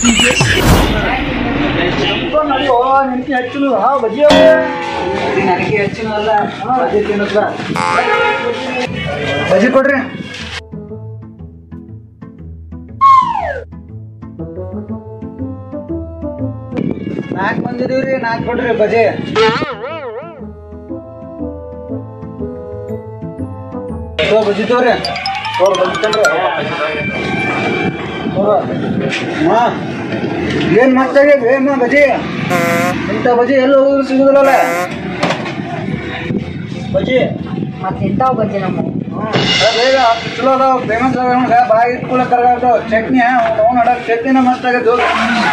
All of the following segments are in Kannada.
ನಿನಗೆ ಹೆಚ್ಚು ಹಾ ಬಜ್ಜಿ ನನಗೆ ಹೆಚ್ಚಿನ ಅಲ್ಲ ಬಜ್ಜಿ ತಿನ್ನತ್ರ ಬಜ್ಜಿ ಕೊಡ್ರಿ ನಾಲ್ಕು ಮಂದಿ ಇದೀವ್ರಿ ನಾಲ್ಕು ಕೊಡ್ರಿ ಬಜೆ ತೋ ಬಜ್ಜಿ ತೋರಿ ತೋರ್ ಬಜ್ಜಿ ತನ್ರಿ ಮಾ ಏನ್ ಮಾಡ್ತಾ ಇದೀವಿ ಅಮ್ಮ ಬಜಿ ಇಂಥ ಬಜಿ ಎಲ್ಲ ಹೋದ್ರು ಸಿಗುದಿಲ್ಲಲ್ಲ ಬಜಿ ಮತ್ತೆ ಇಂಥವು ಬಜ್ಜಿ ನಮ್ಮ ಹ್ಮ್. ಅದ್ ಬೇಗ ಚಲೋ ಅದಾವ ಫೇಮಸ್ ಅದಾವ ಬಾಯಿ ಇಟ್ಕೊಳ್ಳ ಕರ್ಗಾಡ್ತಾವ ಚಟ್ನಿ ಅವ್ನು ನಡ ಚಟ್ನಿನ ಮಸ್ತ್ ಆಗೈತೆ ಹೋಗಿ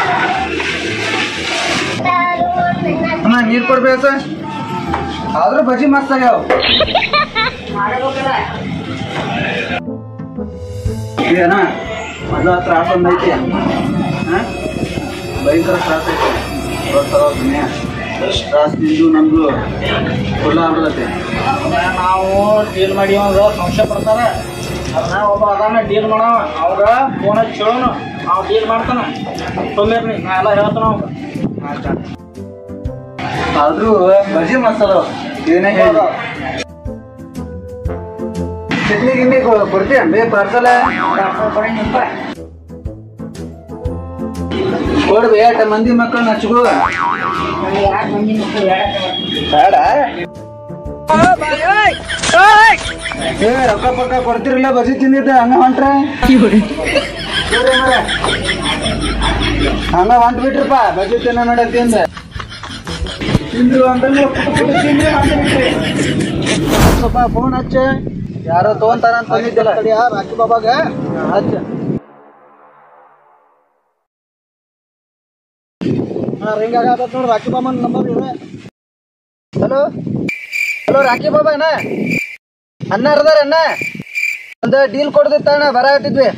ಅಮ್ಮ ನೀರು ಕೊಡ್ಬೇಕು ಆದ್ರೂ ಬಜಿ ಮಸ್ತ್ ಆಗ್ಯಾವ ಮಾಡಬೇಕಲ್ಲ ಏನ ಮೊದಲ ತ್ರಾಸ ಒಂದೈತಿ ಹಾ ಭಯಂಕರ ತ್ರಾಸ ಐತಿ ಗೊತ್ತಲ್ಲ ದುನಿಯಾ ತ್ರಾಸ ನಿಂದು ನಮ್ದು ಫುಲ್ ಆಗ್ಬಿಡತ್ತೆ ನಾವು ಡೀಲ್ ಮಾಡಿ ಅವಾಗ ಸಂಶಯ ಪಡ್ತಾರ ಅದನ್ನ ಒಬ್ಬ ಅದಾನ ಡೀಲ್ ಮಾಡವ ಅವಾಗ ಫೋನ್ ಹಚ್ಚಿ ಹೇಳೋನು ಅವ್ ಡೀಲ್ ಮಾಡ್ತಾನ ತೊಂದಿರ್ನಿ ನಾ ಎಲ್ಲ ಹೇಳ್ತಾನ ಅವಾಗ ಆದ್ರೂ ಬಜಿ ಮಸ್ತ್ ಅದಾವ ಏನೇ ಚಟ್ನಿ ಗಿಣ್ಣಿ ಕೊಡ್ತೀಯ ಬೇ ಪಾರ್ಸಲ ಕೊಡ್ಬೇ ಎಷ್ಟ್ ಮಂದಿ ಮಕ್ಕಳು ನಚ್ಕೋ ಯಾಕೆ ಮಂದಿ ಮಕ್ಕಳು ಹೇಳಕ್ಕೆ ಬೇಡ ಏ ರೊಕ್ಕ ಪಕ್ಕ ಕೊಡ್ತಿರಲ್ಲ ಬಜಿ ತಿಂದಿದ್ದೆ ಹಂಗ ಹೊಂಟ್ರ ನೋಡ್ರಿ ಮಾರ್ರೆ. ಹಂಗ ಹೊಂಟ್ ಬಿಟ್ರಪ್ಪ ಬಜಿ ತಿನ್ನ ನೋಡತ್ತಿ ಅಂದ ತಿಂದ್ರು ಅಂತಂದ್ರೆ ತಿಂದ್ರು ಅಂತಂದ್ರೆ ಸ್ವಲ್ಪ ಫೋನ್ ಹಚ್ಚ ಯಾರೋ ತಗೊಂತಾರ ಅಂತ ತಂದಿದ್ದಲ್ಲ ರಾಕಿ ಬಾಬಾಗ ಹಚ್ಚ ಹಾ ರಿಂಗ್ ಆಗತ್ತ ನೋಡ್ರಿ ರಾಕಿ ಬಾಬನ್ ನಂಬರ್ ಇದೆ ಹಲೋ ಹಲೋ ರಾಕಿ ಬಾಬಾ ಅಣ್ಣ ಅಣ್ಣ ಅರ್ದಾರ ಅಣ್ಣ ಒಂದು ಡೀಲ್ ಕೊಡ್ದಿತ್ತ ಅಣ್ಣ ಬರಾಕತ್ತಿದ್ವಿ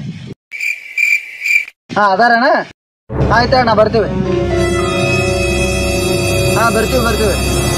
ಹಾ ಅದಾರಣ್ಣ ಆಯ್ತು ಅಣ್ಣ ಬರ್ತೀವಿ ಹಾ ಬರ್ತೀವಿ ಬರ್ತೀವಿ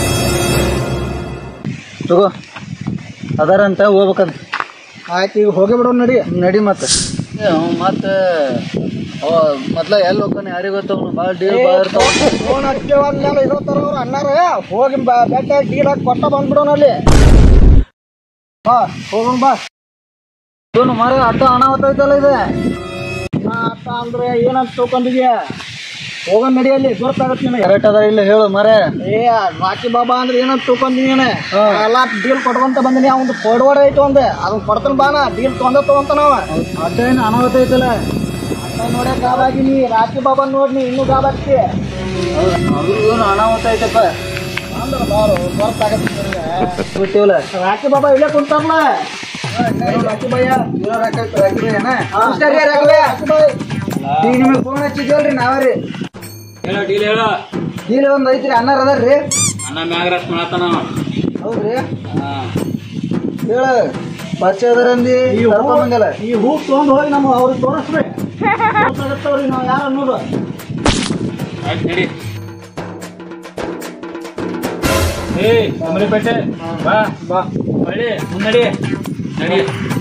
ತಗೋ ಅದಾರಂತ ಹೋಗ್ಬೇಕಂತ ಆಯ್ತು ಈಗ ಹೋಗಿ ಬಿಡೋಣ ನಡಿ ನಡಿ ಮತ್ತೆ ಮತ್ತೆ ಮೊದ್ಲ ಎಲ್ಲಿ ಹೋಗ್ತಾನೆ ಯಾರಿಗೆ ಗೊತ್ತವನು ಭಾಳ ಡೀಲ್ ಭಾಳ ಇರ್ತಾವ ಫೋನ್ ಹಚ್ಚೇವಾದ್ಮೇಲೆ ಇರೋತಾರ ಅವ್ರು ಅಣ್ಣಾರ ಹೋಗಿ ಬೆಟ್ಟ ಡೀಲ್ ಹಾಕಿ ಕೊಟ್ಟ ಬಂದ್ಬಿಡೋಣ ಅಲ್ಲಿ ಬಾ ಹೋಗೋಣ ಬಾ ಇವನು ಮರ ಅಡ್ಡ ಹಣ ಹೊತ್ತೈತಲ್ಲ ಇದೆ ಅಟ್ಟ ಅಂದ್ರೆ ಏನಂತ ತಿಳ್ಕೊಂಡಿದ್ಯಾ ಹೋಗೋಣ ನಡಿಯಲ್ಲಿ ಗೊತ್ತಾಗತ್ತೆ ನಿನಗೆ ಕರೆಕ್ಟ್ ಅದ ಇಲ್ಲ ಹೇಳು ಮರೆ ಏ ರಾಕಿ ಬಾಬಾ ಅಂದ್ರೆ ಏನಂತ ತಿಳ್ಕೊಂಡಿದ್ದೀನಿ ಎಲ್ಲ ಡೀಲ್ ಕೊಟ್ಕೊಂತ ಬಂದಿನಿ ಅವ್ನು ಕೊಡವಾಡ ಐತೆ ಒಂದು ಅದನ್ನ ಕೊಡ್ತಾನ ಬಾನ ಡೀಲ್ ತೊಂದ ತಗೊಂತ ನಾವ ಅದೇನು ಅನಾಹುತ ಐತಲ್ಲ ನೋಡೇ ಗಾಬಾಗಿನಿ ರಾಕಿ ಬಾಬಾ ನೋಡ್ನಿ ಇನ್ನೂ ಗಾಬಾಗ್ತಿ ಅವ್ರಿಗೂ ಅನಾಹುತ ಐತಪ್ಪ ಅಂದ್ರೆ ಬಾರು ಗೊತ್ತಾಗತ್ತಿವಲ್ಲ ರಾಕಿ ಬಾಬಾ ಇಲ್ಲೇ ಕುಂತಾರಲ್ಲ ರಾಕಿ ಭಯ್ಯ ರಾಕಿ ಭಯ್ಯನ ನಮಸ್ಕಾರ ರೀ ರಾಕಿ ಭಯ್ಯ ಈಗ ನಿಮಗೆ ಫೋನ್ ಹಚ್ಚಿದ್ವಲ್ರಿ ನಾವೇ ಹೇಳೋ ಡೀಲ್ ಹೇಳೋ ಇಲ್ಲಿ ಒಂದ್ ಐತ್ರಿ ಅನ್ನಾರ ಅದಾರ್ರಿ ಅಣ್ಣ ಮ್ಯಾಗ್ರಾಸ್ ಮಾಡತ್ತಾನ ಹೌದ್ರಿ ಹೇಳ ಪರಿಚಯ ಅದಾರಂದಿ ಕರ್ಕೊಂಬಂದಿಲ್ಲ ಈ ಹೂ ತೊಗೊಂಡು ಹೋಗಿ ನಮ್ಮ ಅವ್ರಿಗೆ ತೋರಿಸ್ರಿ ಗೊತ್ತಾಗತ್ತವ್ರಿ ನಾವು ಯಾರು ಅನ್ನೋದು ಆಯ್ತು ನಡಿ ಏ ಅಮರಿಪೇಟೆ ಬಾ ಬಾ ಬಳಿ ಮುನ್ನಡಿ ನಡಿ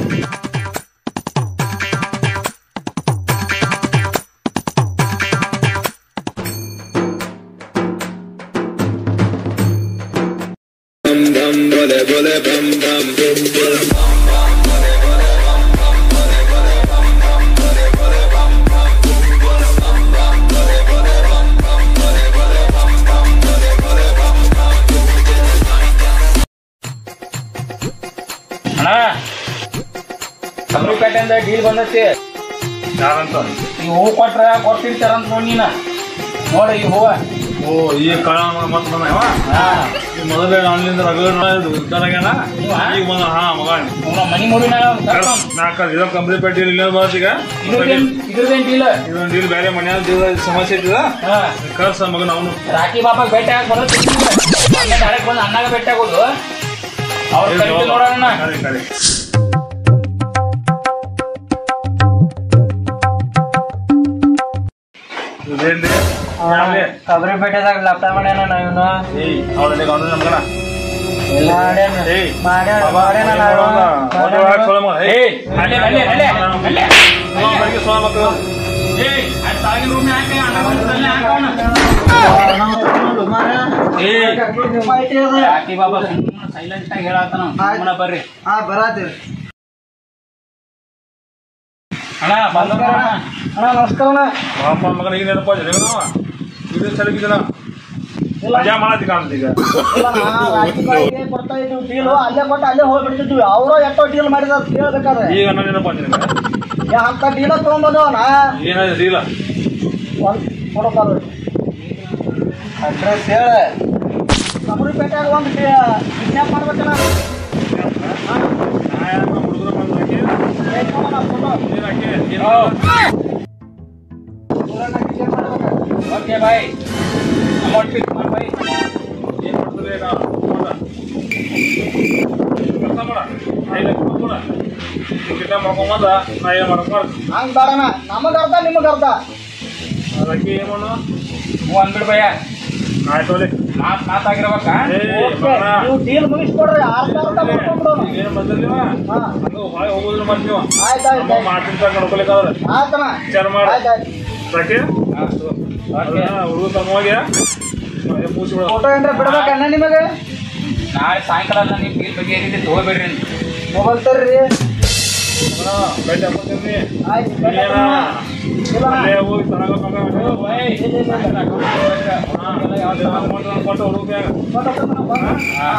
ಅಣ್ಣ ಅಮರಿಪೇಟೆಯಿಂದ ಡೀಲ್ ಬಂದೈತಿ ಯಾರಂತ ಈ ಹೂ ಕೊಟ್ರ ಕೊಟ್ಟಿರ್ತಾರಂತ ನೋಡಿ ನೀನ ನೋಡಿ ಈ ಹೂವ ಓ ಈ ಕಾಳ ಮತ್ತೆ ಬಂದ ಇವ? ಹಾ ಈ ಮೊದಲೇ ಆನ್ಲೈನ್ ರಗಡ್ ಉದ್ದಾರಾಗ್ಯಾನ ಇವ? ಈಗ ಬಂದ ಹಾ ಮಗ ಅವ್ನ ಮನಿ ಮುರಿನಾಗ ಅವ್ನ್ ಕರ್ಕೊಂಡ್ ನಾಲ್ಕು ಇದ ಕಂಪ್ನಿ ಪೇಟೆ ಇಲ್ಲ ಬರ್ತದ ಈಗ ಇದ್ರದೇನ್ ಇದ್ರದೇನ್ ಡೀಲ್ ಇದೊಂದು ಡೀಲ್ ಬೇರೆ ಮನ್ಯಾಗ ದೇವ ಸಮಸ್ಯೆ ಐತಿದ ಹಾ ಕಳ್ಸ ಮಗನ ಅವನು ರಾಕಿ ಬಾಬಾ ಭೇಟಿ ಆಗಿ ಬರೋದು ಡೈರೆಕ್ಟ್ ಬಂದು ಅಣ್ಣಾಗ ಭೇಟಿ ಆಗೋದು ಅವ್ರ ಕರಿತು ನೋಡೋಣ ಕರೆ ಕರೆ ಇದೇನ್ರಿ ಯಾವ್ದೇ? ಕಬರಿ ಪೇಟೆದಾಗ ಲ್ಯಾಪ್ಟಾಪ್ ಮಾಡ್ಯಾನ ನಾ ಇವನು ಏಯ್ ಅವನಲ್ಲಿ ಅವನು ನಮ್ಗನ ಮಾಡ್ಯಾನ ಏಯ್ ಮಾಡ್ಯಾನ ಬಾಬಾ, ಮಾಡ್ಯಾನ ಏನ್ ನಾವು. ಮಾಡೋಣ? ಒಂದು ವಾರ ಸೊಳ್ಳೆ ಮಗ. ಏಯ್ ಅಲ್ಲೇ ಅಲ್ಲೇ ಅಲ್ಲೇ ಅಲ್ಲೇ ಅವ್ನ ಬಳಿಗೆ ಸೊಳ್ಳೆ ಮಕ್ಕಳು ಏಯ್, ಅಲ್ಲೇ ತಾಗಿನ ರೂಮ್ ಹಾಕಿ ಅಣ್ಣ ಬಂದಿದ್ದಲ್ಲೇ ಹಾಕೋಣ ಏ ಯಾಕೆ ಬಾಬಾ ಸೈಲೆಂಟ್ ಆಗಿ ಹೇಳತ್ತಾನ ಸುಮ್ಮನೆ ಬರ್ರಿ ಹಾ ಬರಾತೀವಿ ಅಣ್ಣ ಬಂದ ಅಣ್ಣ ನಮಸ್ಕಾರ ಅಣ್ಣ ಅಪ್ಪ ಮಗನ ಈಗ ನೆನಪ ಇದು ಸರಿಗಿಲ್ಲ ಮಜಾ ಮಾಡತ್ತಿ ಕಾಣ್ತಿ ಈಗ ಇಲ್ಲ ನಾ ರಾಜಕೀಯಕ್ಕೆ ಕೊಡ್ತಾ ಇದ್ವಿ ಡೀಲು ಅಲ್ಲೇ ಕೊಟ್ಟು ಅಲ್ಲೇ ಹೋಗ್ಬಿಡ್ತಿದ್ವಿ ಅವರು ಎಷ್ಟೋ ಡೀಲ್ ಮಾಡಿದ ಕೇಳ್ಬೇಕಾದ್ರೆ ಈಗ ನನ್ನ ನೆನಪ ನಿನಗೆ ಯಾ ಅಂತ ಡೀಲ ತೊಗೊಂಬಂದವನ ಏನಾದ್ರು ಇಲ್ಲ ಒಂದು ಕೊಡೋಕಾರು ಅಡ್ರೆಸ್ ಹೇಳ ಕಮರಿಪೇಟೆಯಾಗ ಒಂದು ಕಿಡ್ನಾಪ್ ಮಾಡ್ಬೇಕಣ್ಣ ನಾ ಯಾರನ್ನ ಹುಡುಗರು ಬಂದು ಹಾಕಿ ಏನ್ ಮಾಡೋಣ ಫೋಟೋ ನೀರ್ ಹಾಕಿ ಏನ್ ಮಾಡೋದು? ಓಕೆ ಬಾಯ್ ಅಮೌಂಟ್ ಫಿಕ್ಸ್ ಮಾಡಿ ಬಾಯ್ ಏನ್ ಮಾಡ್ತಾರೆ ಈಗ ಮಾಡ. ಕೆಲ್ಸ ಮಾಡ ಐದು ಲಕ್ಷ ಕೊಟ್ಬಿಡ. ಟಿಕೆಟ್ ಮಾಡ್ಕೊಂಬಂದ ನಾ ಏನ್ ಮಾಡಕ್ ಮಾಡ್ ಹಂಗ್ ಬೇಡಣ ನಮಗ ಅರ್ಧ ನಿಮಗ ಅರ್ಧ ಅದಕ್ಕೆ ಏನ್ ಮಾಡು ಹ್ಞೂ ಅಂದ್ಬಿಡು ಭಯ ಆಯ್ತು ಅಲ್ಲಿ ಮಾತು ಮಾತಾಗಿರ್ಬೇಕಾ ಏ ಓಕೆ, ಮಗನ ನೀವು ಡೀಲ್ ಮುಗಿಸ್ಕೊಡ್ರಿ ಅರ್ಧ ಅರ್ಧ ಮಾಡ್ಕೊಂಡ್ಬಿಡೋಣ ಏನು ಬಂದಿರ್ಲಿವ ಹಾ ಹಂಗ ಹೊಳೆ ಹೋಗೋದ್ರ ಮಾಡ್ತೀವ ಆಯ್ತು ಆಯ್ತು ನಮ್ಮ ಮಾತಿನ ನೋಡ್ಕೊಲಿಕ್ಕಾದ್ರೆ ಆಯ್ತಣ್ಣ ವಿಚಾರ ಮಾಡ ಆಯ್ತು ಆಯ್ತು ಸಾಕೆ ಓಕೆ ಹುಡುಗ ತಮ್ಮ ಹೋಗಿ ಪೂಸಿ ಬಿಡ ಫೋಟೋ ಏನ್ರ ಬಿಡ್ಬೇಕಣ್ಣ ನಿಮಗೆ ನಾಳೆ ಸಾಯಂಕಾಲ ನೀವು ಬೀಲ್ ಬಗ್ಗೆ ಏನಿದೆ ತಗೋಬೇಡ್ರಿ ಅಂತ ಮೊಬೈಲ್ ತರ್ರಿ ಬೆಟ್ಟ ಹಾಕೋತೀನಿ ಆಯ್ತು ಏನ ಇಲ್ಲ ಅಲ್ಲೇ ಹೋಗಿ ತನಕ ತನಕ ಬಾಯ್ ಕೊಟ್ಟು ಹುಡುಗ ಫೋಟೋ ತಗೊಂಡು ಬಾ.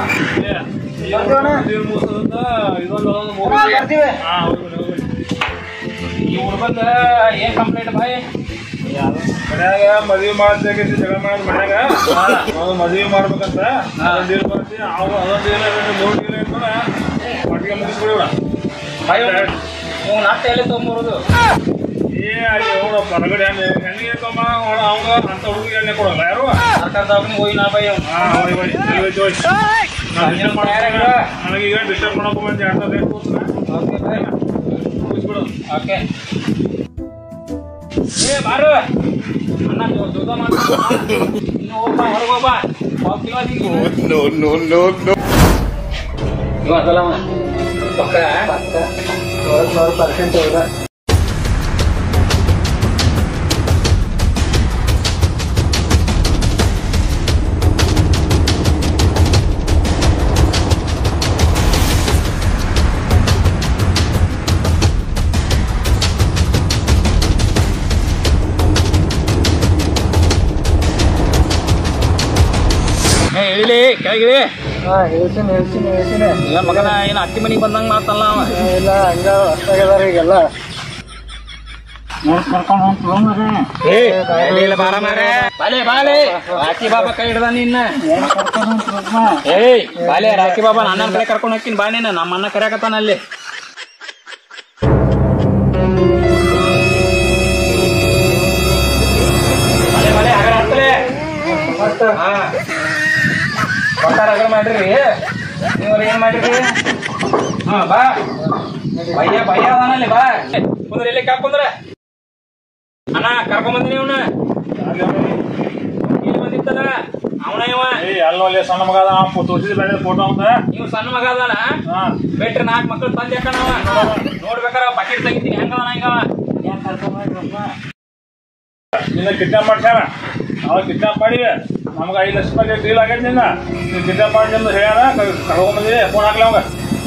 ಮುಗಿಸೋದಂತ ಇದೊಂದು ಅದೊಂದು ಹಾ, ಬರ್ತೀವಿ ಹಾ ಹೋಗ್ಬಿಡಿ ಹೋಗ್ಬಿಡಿ ಈ ಹುಡುಗಂದ ಏನ್ ಕಂಪ್ಲೇಂಟ್ ಬಾಯ್ ಮನ್ಯಾಗ ಮದ್ವಿ ಮಾಡ್ತೇವೆ ಜಗಳ ಮಾಡೋದು ಮನ್ಯಾಗ ನಾವು ಮದ್ವಿ ಮಾಡ್ಬೇಕಂತ ಅದೊಂದ್ ಡೀಲ್ ಬರ್ತಿ ಅವು ಅದೊಂದ್ ಡೀಲ್ ಮೂರು ಡೀಲ್ ಇಟ್ಕೊಂಡ ಒಟ್ಟಿಗೆ ಮುಗಿಸ್ಬಿಡಿವ್ರ ಬಾಯ್ ನೀವು ನಾಷ್ಟ ಎಲ್ಲಿ ತೊಗೊಂಬರೋದು ಏ ಅಲ್ಲಿ ಹೋಗ ಹೊರಗಡೆ ಹೆಣ್ಣಿಗೆ ತಮ್ಮ ಅವಂಗ ಅಂತ ಹುಡುಗಿಗೆ ಎಣ್ಣೆ ಕೊಡಲ್ಲ ಯಾರು ಸರ್ಕಾರ ದವಾಖಾನೆ ಹೋಗಿ ನಾ ಬಾಯ್ ಹಾ ಹೋಯ್ ಹೋಯ್ ಅಲ್ಲಿ ಹೋಯ್ತು ಹೋಯ್ ನಾನು ಡಿಸ್ಟರ್ಬ್ ಮಾಡ್ತೀನಿ ನನಗೀಗ ಡಿಸ್ಟರ್ಬ್ ಮಾಡಕ್ಕೆ ಬಂದು ಎರಡು ರೇಟ್ ಓಕೆ ಬಾಯ್ ಮುಗಿಸ್ಬಿಡು ಓಕೆ ಏ ಬಾರು ಅಣ್ಣ ಜೋ- ಜೋಗ ಮಾಡ್ತೀನಿ ಇನ್ನು ಹೋಗ್ಬಾ ಹೊರಗೆ ಹೋಗ್ಬಾ ಹೋಗ್ ಕಿಲೋ ಅದಿಗೆ. ಇವತ್ತಲ್ಲ ಅವ. ಪಕ್ಕ ನೂರಕ್ಕೆ ನೂರು ಪರ್ಸೆಂಟ್ ಹೋದ ಏ ಇಳಿಲಿ ಕೆಳಗಿಳಿ ಹಾ ಹೇಳ್ತೀನಿ ಹೇಳ್ತೀನಿ ಹೇಳ್ತೀನಿ ಏನ್ ಮಗನ ಏನ್ ಅತ್ತಿ ಮನಿಗೆ ಬಂದಂಗ ಮಾಡ್ತಲ್ಲ ಅವ ಏ, ಇಲ್ಲ ಹಂಗ ಹೊಸ್ತಾಗ್ಯದಾರ ಈಗೆಲ್ಲ ಏ ಬಾಲೆ ಬಾಲೆ ರಾಕಿ ಬಾಬಾ ಕೈ ಹಿಡ್ದ ನಿನ್ನ ಏಯ್ ಬಾಲೆ ರಾಕಿ ಬಾಬಾ ನನ್ನ ಕಡೆ ಕರ್ಕೊಂಡು ಹೋಗ್ತೀನಿ ಬಾ ನೀನು ನಮ್ಮ ಅಣ್ಣ ಕರೆಯಕತ್ತಾನ ಅಲ್ಲಿ ಬಾಲೆ ಬಾಲೆ ಹಗರ ಹತ್ತಲೆ ಹಾ ಬರ್ತಾರ ಹಗರ ಮಾಡ್ರಿ ನೀವು ಏನ್ ಮಾಡ್ರಿ ಹಾ ಬಾ ಭಯ್ಯ ಭಯ್ಯ ಅದಾನಲ್ಲಿ ಬಾ ಕುಂದ್ರ ಇಲ್ಲಿ ಕಾಕೊಂಡ್ರ ಅಣ್ಣ ಕರ್ಕೊಂಡ್ ಬಂದಿನಿ ಇವನ್ನ ಇಲ್ಲಿ ಬಂದಿತ್ತಲ್ಲ ಅವನ ಇವ ಏ ಅಲ್ಲ ಅಲ್ಲಿ ಸಣ್ಣ ಮಗ ಅದ ಅವ್ನು ತೋರಿಸಿದ ಬೇರೆ ಫೋಟೋ ಅಂತ ನೀವು ಸಣ್ಣ ಮಗ ಅದಾನ ಹಾ ಬೇಟ್ರಿ ನಾಲ್ಕು ಮಕ್ಕಳು ತಂದೆ ಅಕ್ಕನವ ನೋಡ್ಬೇಕಾರ ಬಕೆಟ್ ತೆಗಿತೀನಿ ಹೆಂಗದ ಹಿಂಗವ ನಿನ್ನ ಕಿಡ್ನಾಪ್ ಮಾಡ್ಸ್ಯಾರ ನಾವು ಕಿಡ್ನಾಪ್ ಮಾಡಿ ನಮ್ಗೆ ಐದು ಲಕ್ಷ ರೂಪಾಯಿ ಡೀಲ್ ಆಗೈತೆ ನಿನ್ನ ನೀವು ಕಿಡ್ನಾಪ್ ಮಾಡಿ ನಿಮ್ದು ಹೇಳ್ಯಾರ ಕರ್ಕೊಂಬಂದಿದೆ ಫೋನ್ ಹಾಕ್ಲಿ ಅವಾಗ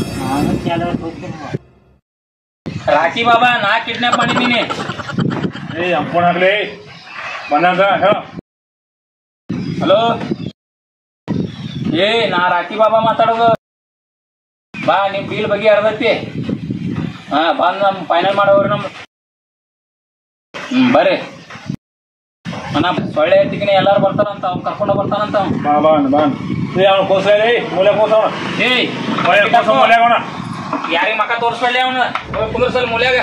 ರಾಕಿ ಬಾಬಾ ನಾ ಕಿಡ್ನಾಪ್ ಮಾಡಿದ್ದೀನಿ ಏ ಫೋನ್ ಹಾಕ್ಲಿ ಬಂದಾಗ ಹೇಳ ಹಲೋ ಏ ನಾ ರಾಕಿ ಬಾಬಾ ಮಾತಾಡೋದು ಬಾ ನಿಮ್ ಬಿಲ್ ಬಗ್ಗೆ ಅರ್ಧೈತಿ ಹಾ ಬಂದ್ ನಮ್ ಫೈನಲ್ ಮಾಡೋವ್ರಿ ನಮ್ ಹ್ಮ್ ಬರ್ರಿ ಅಣ್ಣ ಸೊಳ್ಳೆ ಎತ್ತಿಗಿನ ಎಲ್ಲಾರು ಬರ್ತಾರಂತ ಅವ್ನು ಕರ್ಕೊಂಡು ಬರ್ತಾನಂತ ಅವ್ನು ಬಾ ಬಾ ಬಾ ಏ ಅವ್ನು ಕೋಸ ಏ ಮೂಲೆ ಕೋಸವಣ ಏಯ್ ಕೋಸ ಮೂಲೆ ಅವಣ ಯಾರಿಗೆ ಮಕ್ಕ ತೋರಿಸ್ಕೊಳ್ಳಿ ಅವನು ಕುಂದ್ರಸಲ್ ಮೂಲ್ಯಾಗ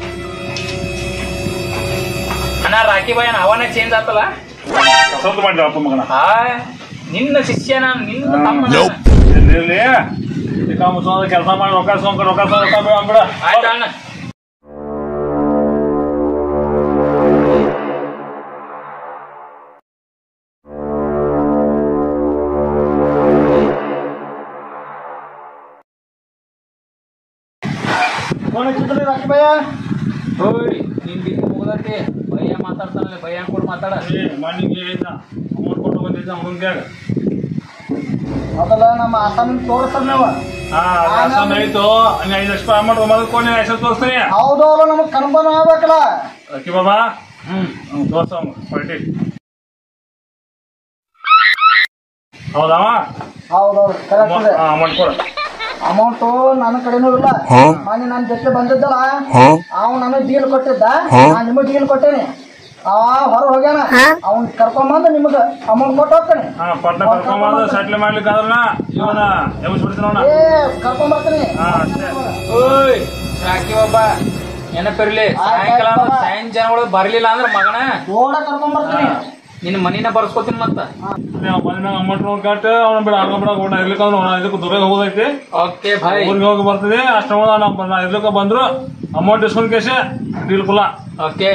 ಅಣ್ಣ ರಾಕಿ ಬಾಯ್ ಅವನೇ ಚೇಂಜ್ ಆತಲ್ಲ ಸ್ವಲ್ಪ ಮಾಡಿದ ಅಪ್ಪ ಮಗನ ಆ ನಿನ್ನ ಶಿಷ್ಯ ನಾನು ನಿನ್ನ ತಮ್ಮ ನಾನು. ಇರ್ಲಿ ಇರ್ಲಿ ಈಗ ಮುಚ್ಚೋದ ಕೆಲಸ ಮಾಡಿ ರೊಕ್ಕ ಸೋಂಕ ರೊಕ್ಕ ಸೋಂಕ ರೊಕ್ಕ ಬೇಡ ಅಂದ್ಬಿಡ ಆಯ್ತಾ ಅಣ್ಣ ಫೋನ್ ಹಚ್ಚಿದ್ರಿ ರಾಕಿಬಯ್ಯ ಹೋಯ್ ನಿನ್ ಬಿದ್ದು ಮುಗ್ದೈತಿ ಭಯ ಭಯ್ಯ ಮಾತಾಡ್ತಾನಲ್ಲ ಭಯ್ಯ ಕೊಡು ಮಾತಾಡ ಏ ಮಣ್ಣಿಗೆ ಅಮೌಂಟ್ ಕೊಟ್ಟು ಬಂದಿದ್ದ ಹುಡುಗ್ಯಾಗ ಮೊದಲ ನಮ್ಮ ಆಸಾಮಿ ತೋರಿಸ್ತಾರ ನೀವು ಹಾ ಆಸಾಮ ಆಯ್ತು ನೀ ಐದು ಲಕ್ಷ ರೂಪಾಯಿ ಅಮೌಂಟ್ ಬಂದ್ಕೊಂಡು ಹೆಸರು ತೋರಿಸ್ತೀನಿ ಹೌದೌದು ನಮಗ್ ಕನ್ಫರ್ಮ್ ಆಗ್ಬೇಕಲ್ಲ ಅಕ್ಕಿ ಬಾಬಾ ಹ್ಮ್ ತೋರ್ಸ ಕ್ವಾಲಿಟಿ ಹೌದವ ಹೌದೌದು ಕರೆಕ್ಟ್ ಇದೆ ಅಮೌಂಟ್ ಕೊಡು ಅಮೌಂಟ್ ನನ್ನ ಕಡೆನೂ ಇಲ್ಲ ಮೊನ್ನೆ ನನ್ನ ಜೊತೆ ಬಂದಿದ್ದಲ್ಲ ಅವ್ ನನಗ್ ಡೀಲ್ ಕೊಟ್ಟಿದ್ದ ನಾ ನಿಮಗ್ ಡೀಲ್ ಕೊಟ್ಟೇನಿ ಆ ಹೊರ ಹೋಗ್ಯಾನ ಅವ್ನ್ ಕರ್ಕೊಂಬಂದು ನಿಮಗ ಅಮೌಂಟ್ ಕೊಟ್ಟು ಹೋಗ್ತಾನೆ ಹಾ ಪಟ್ನ ಕರ್ಕೊಂಬಂದು ಸೆಟ್ಲ್ ಮಾಡ್ಲಿಕ್ಕೆ ಆದ್ರನ ಇವನ ಎಬ್ಬಿಸ್ಬಿಡ್ತೀನಿ ಏ ಕರ್ಕೊಂಡ್ ಬರ್ತೀನಿ ಹಾ ಅಷ್ಟೇ ಓಯ್ ರಾಕಿ ಒಬ್ಬ ನೆನಪಿರ್ಲಿ ಸಾಯಂಕಾಲ ಅಂದ್ರೆ ಸಾಯಂಕಾಲ ಬರ್ಲಿಲ್ಲ ಅಂದ್ರೆ ಮಗನ ಓಡ ಕರ್ಕೊಂಡ್ ಬರ್ತೀನಿ ನಿನ್ನ ಮನಿನ ಬರ್ಸ್ಕೊತೀನಿ ಮತ್ತ ನೀವು ಬಂದ ಅಮೌಂಟ್ ನೋಡಿ ಕಟ್ಟು ಅವ್ನ ಬಿಡ ಹಂಗ ಬಿಡ ಓಡ ಇರ್ಲಿಕ್ಕೆ ಅಂದ್ರೆ ಅವ್ನ ಇದಕ್ಕೆ ದುಬೈ ಹೋಗೋದೈತಿ ಓಕೆ ಭಾಯ್ ಊರಿಗೆ ಹೋಗಿ ಬರ್ತದೆ ಅಷ್ಟ ನಮ್ಮ ನಾ ಇರ್ಲಿಕ್ಕೆ ಬಂದ್ರು ಅಮೌಂಟ್ ಇಸ್ಕೊಂಡ್ ಕೇಶ ಡೀಲ್ ಕುಲ್ಲ ಓಕೆ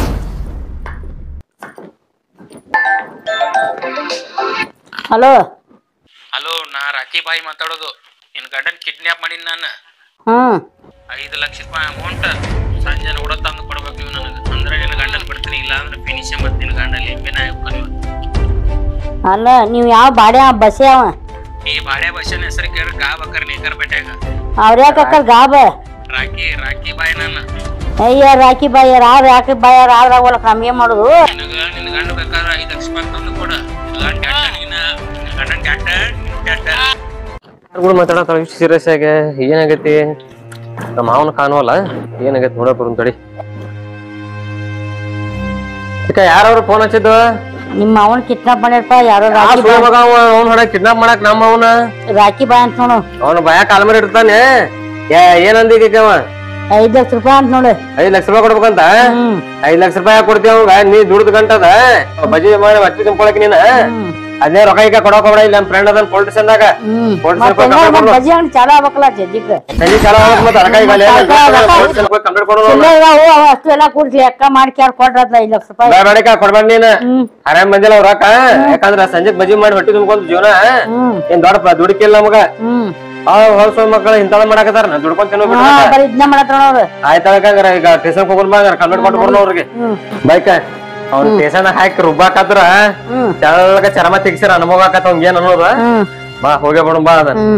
ಹಲೋ ಹಲೋ ನಾ ರಾಕಿ ಬಾಯಿ ಮಾತಾಡೋದು ನಿನ್ ಗಂಡನ್ ಕಿಡ್ನಾಪ್ ಮಾಡೀನಿ ನಾನು ಹ್ಮ್ ಐದು ಲಕ್ಷ ರೂಪಾಯಿ ಅಮೌಂಟ್ ಸಂಜೆ ನೋಡ ತಂದು ಕೊಡ್ಬೇಕು ನೀವು ನನಗೆ ಅಂದ್ರೆ ನಿನ್ನ ಗಂಡನ್ ಬಿಡ್ತೀನಿ ಇಲ್ಲ ಅಂದ್ರೆ ಫಿನಿಶ್ ಮತ್ತೆ ನಿನ್ನ ಗಂಡ ಲಿಂಬಿನ ನೀವು ಅಲ್ಲ ನೀವು ಯಾವ ಬಾಡೆ ಬಸ್ಸೇ ಅವ ಈ ಬಾಡೆ ಭಾಷೆನ ಹೆಸರು ಕೇಳಿ ಗಾ ಬಕ್ಕರ್ ನೇಕರ್ ಬೆಟ್ಟಾಗ ಅವ್ರ್ಯಾಕ ಅಕ್ಕರ್ ಗಾಬ ರಾಕಿ ರಾಕಿ ಬಾಯಿ ನನ್ನ ಅಯ್ಯ ರಾಕಿ ಬಾಯರ್ ಆರ್ ಯಾಕೆ ಬಾಯರ್ ಆದ್ರ ಅವಲಕ್ ನಮ್ಗೆ ಮಾಡುದು ನಿನಗ ನಿನ್ನ ಗಂಡ ಬೇಕಾದ್ರೆ ಐದು ಲಕ್ಷ ರೂಪಾಯಿ ತಂದು ಕೊಡ ಗಂಡ ಕ್ಯಾಟ ನೀನ ನಿನ್ನ ಗಂಡನ್ ಕ್ಯಾಟ ಕ್ಯಾಟ ಯಾರುಗಳು ಮಾತಾಡತ್ತಾರ ಇಷ್ಟು ಸೀರಿಯಸ್ ಆಗಿ ಏನಾಗೈತಿ ನಮ್ಮ ಮಾವನ ಕಾಣುವಲ್ಲ ಏನಾಗೈತಿ ನೋಡಕ್ ಬರೋನ್ ತಡಿ ಅಕ್ಕ ಯಾರವ್ರು ಫೋನ್ ಹಚ್ಚಿದ್ದು ನಿಮ್ಮ ಅವನ್ ಕಿಡ್ನಾಪ್ ಮಾಡ್ಯಾರಪ್ಪ ಯಾರೋ ಆ ರಾಕಿ ಸುಳ್ಳು ಮಗ ಅವ ಅವ್ನ ಹೊಡ ಕಿಡ್ನಾಪ್ ಮಾಡಕ್ ನಮ್ಮ ಅವನ ರಾಕಿ ಬಾಯ್ ಅಂತ ನೋಡು ಅವನ ಭಯ ಕಾಲ್ಮರಿ ಇರ್ತಾನೆ ಏ ಏನಂದಿಗ ಅವ ಐದ್ ಲಕ್ಷ ರೂಪಾಯಿ ಅಂತ ನೋಡು ಐದ್ ಲಕ್ಷ ರೂಪಾಯಿ ಕೊಡ್ಬೇಕಂತ ಹ್ಮ್ ಐದ್ ಲಕ್ಷ ರೂಪಾಯಿ ಯಾಕ್ ಕೊಡ್ತೀವಿ ಅವಂಗ ನೀ ದುಡ್ದು ಗಂಟದ ಬಜಿ ಮಾಡಿ ಹೊಟ್ಟಿ ತುಂಬ್ಕೊಳಕ್ ನೀನ ಹ್ಮ್ ಅದೇ ರೊಕ್ಕ ಈಗ ಕೊಡಕ್ ಹೋಗ್ಬೇಡ ಇಲ್ಲ ನಮ್ಮ ಫ್ರೆಂಡ್ ಅದನ್ ಪೊಲಿಟಿಷನ್ದಾಗ ಹ್ಮ್ ಕೊಡ್ಸಿ ಮತ್ತೆ ರೂಪಾಯಿ ಹೆಂಗಾರ ಕಮ್ಮಿ ಮತ್ತ್ ಕೊಡು. ಬಜ್ಜಿ ಅಂಗಡಿ ಚಾಲ ಆಗ್ಬೇಕಲ್ಲ ಜಜ್ಜಿಗ್ ಸಂಜೆ ಚಾಲ ಆಗ್ಬೇಕು ಮತ್ತೆ ರೊಕ್ಕ ಈಗ ಅಲ್ಲಿ ಕಂಪ್ಲೀಟ್ ಕೊಡೋದು ಸುಮ್ಮನೆ ಇದಾವು ಅವ ಅಷ್ಟು ಎಲ್ಲ ಕೂಡ್ಸಿ ಲೆಕ್ಕ ಮಾಡಿ ಕ್ಯಾರ್ ಕೊಟ್ರತ್ಲ ಐದ್ ಲಕ್ಷ ರೂಪಾಯಿ ಬೇಡಕ ಕೊಡ್ಬೇಡ ನೀನ್ ಹ್ಮ್ ಆರಾಮ್ ಬಂದಿಲ್ಲ ಅವ್ರ ರೊಕ್ಕ ಯಾಕಂದ್ರ ಸಂಜೆ ಬಜಿ ಮಾಡಿ ಹೊಟ್ಟಿ ತುಂಬ್ಕೊಂಡ್ ಜೀವನ ಹ್ಮ್ ಏನ್ ದೊಡ್ಡ ಪ- ದುಡುಕಿಲ್ಲ ನಮಗ ಹ್ಮ್ ಆ ಹೊಲ್ಸೋ ಮಕ್ಕಳು ಇಂತಾಳ ಮಾಡಕತ್ತಾರ ನಾ ದುಡ್ಕೊಂಡ್ ತಿನ್ನೋ ಹಾ ಬರೀ ಇದನ್ನ ಮಾಡತ್ರ ನೋಡು ಆಯ್ತಾಳಕಂದ್ರ ಈಗ ಸ್ಟೇಷನ್ ಹೋಗೋಣ ಬಾ ಕಂಪ್ಲೇಂಟ್ ಕೊಟ್ಟು ಕೊಡೋಣ ಅವ್ರಿಗೆ ಹ್ಮ್ ಬೈಕ್ ಅವ್ನ ಸ್ಟೇಷನ್ ಹಾಕಿ ರುಬ್ಬಾಕತ್ರ ಹ್ಮ್ ತೆಳಗ ಚರ್ಮ ತೆಗ್ಸಿರ ಅನುಭವ ಆಕತ್ತ ಅವ್ನ್ ಏನ್ ಅನ್ನೋದ ಹ್ಮ್ ಬಾ ಹೋಗೇ ಬಿಡು ಬಾ ಅದ ಹ್ಮ್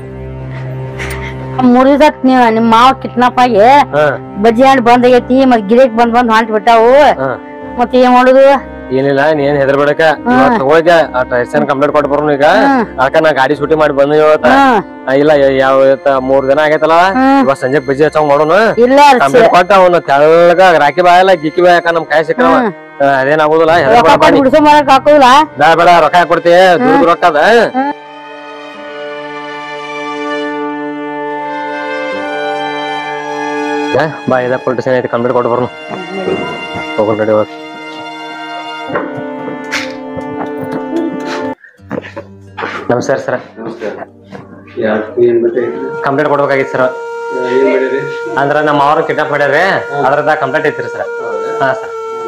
ಮೂರ್ ದಿವಸ ನೀವ್ ನಿಮ್ ಮಾವ ಕಿಡ್ನಾಪ್ ಆಗಿ ಹಾ ಬಜ್ಜಿ ಹಣ್ಣು ಬಂದ್ ಆಗೈತಿ ಮತ್ ಗಿಡಕ್ ಬಂದ್ ಬಂದ್ ಹೊಂಟ್ ಬಿಟ್ಟಾವು ಹಾ ಮತ್ ಏನ್ ಮಾಡುದು ಏನಿಲ್ಲ ನೀನ್ ಹೆದರ್ಬೇಡಕ ಇವತ್ತು ಹೋಗ ಆ ಸ್ಟೇಷನ್ ಕಂಪ್ಲೇಂಟ್ ಕೊಟ್ಟು ಬರೋಣ ಈಗ ಅದಕ್ಕ ನಾ ಗಾಡಿ ಶೂಟಿ ಮಾಡಿ ಬಂದ ಇವತ್ತ ಹ್ಮ್ ಆ, ಇಲ್ಲ ಯ- ಯಾವ ಇವತ್ತ ಮೂರ್ ದಿನ ಆಗೈತಲ್ಲ ಹ್ಮ್. ಇವತ್ ಸಂಜೆ ಬಜ್ಜಿ ಹಚ್ಚಂಗ್ ಮಾಡೋಣ ಇಲ್ಲ ಕಂಪ್ಲೇಂಟ್ ಕೊಟ್ಟ ಅವನು ತೆಳ್ಳಗ ರಾಕಿ ಬಾಯಲ್ಲ ಗಿಕ್ಕಿ ಬಾಯಕ ನಮ್ ಕೈ ಸಿಕ್ಕವ ಅದೇನಾಗುದಿಲ್ಲ ಹೆದರ್ಬೇಡ ರೊಕ್ಕ ಬಾ ಕೊಟ್ಟು ನೀ. ಬಿಡಿಸೋ ಮಾಡಕ್ ಹಾಕೋದಿಲ್ಲ ಬೇಡ ಬೇಡ ರೊಕ್ಕ ಯಾಕ್ ಕೊಡ್ತಿ ದುಡ್ಡು ರೊಕ್ಕ ಅದ ಯಾ, ಬಾ ಇದ ಪೊಲಿಟಿಷನ್ ಐತಿ ಕಂಪ್ಲೇಂಟ್ ಕೊಟ್ಟು ಬರೋಣ ಹೋಗೋಣ ನಡಿ ಹೋಗ್. ನಮಸ್ಕಾರ ಸರ್ ಕಂಪ್ಲೇಂಟ್ ಕೊಡ್ಬೇಕಾಗಿತ್ತು ಸರ್ ಅಂದ್ರ ನಮ್ಮ ಅವ್ರ ಕಿಡ್ನಾಪ್ ಮಾಡ್ಯಾರ್ರಿ ಅದ್ರದ ಕಂಪ್ಲೇಂಟ್ ಐತ್ರಿ ಸರ್ ಹಾ ಸರ್